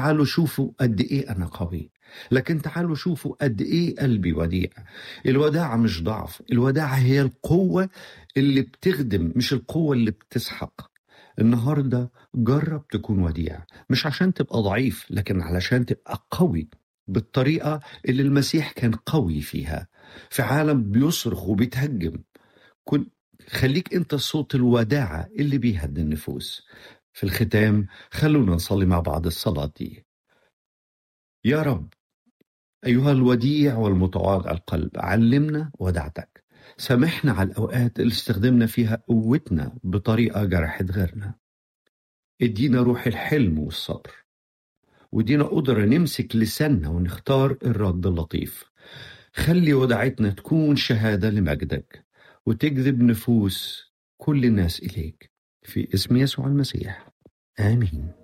تعالوا شوفوا قد ايه انا قوي لكن تعالوا شوفوا قد ايه قلبي وديع الوداعة مش ضعف الوداعة هي القوة اللي بتخدم مش القوة اللي بتسحق النهاردة جرب تكون وديع مش عشان تبقى ضعيف لكن علشان تبقى قوي بالطريقة اللي المسيح كان قوي فيها في عالم بيصرخ وبيتهجم كن خليك انت صوت الوداعة اللي بيهدي النفوس في الختام خلونا نصلي مع بعض الصلاة دي يا رب أيها الوديع والمتواضع القلب علمنا ودعتك سامحنا على الأوقات اللي استخدمنا فيها قوتنا بطريقة جرحت غيرنا ادينا روح الحلم والصبر ودينا قدرة نمسك لساننا ونختار الرد اللطيف خلي وداعتنا تكون شهادة لمجدك وتجذب نفوس كل الناس إليك في اسم يسوع المسيح آمين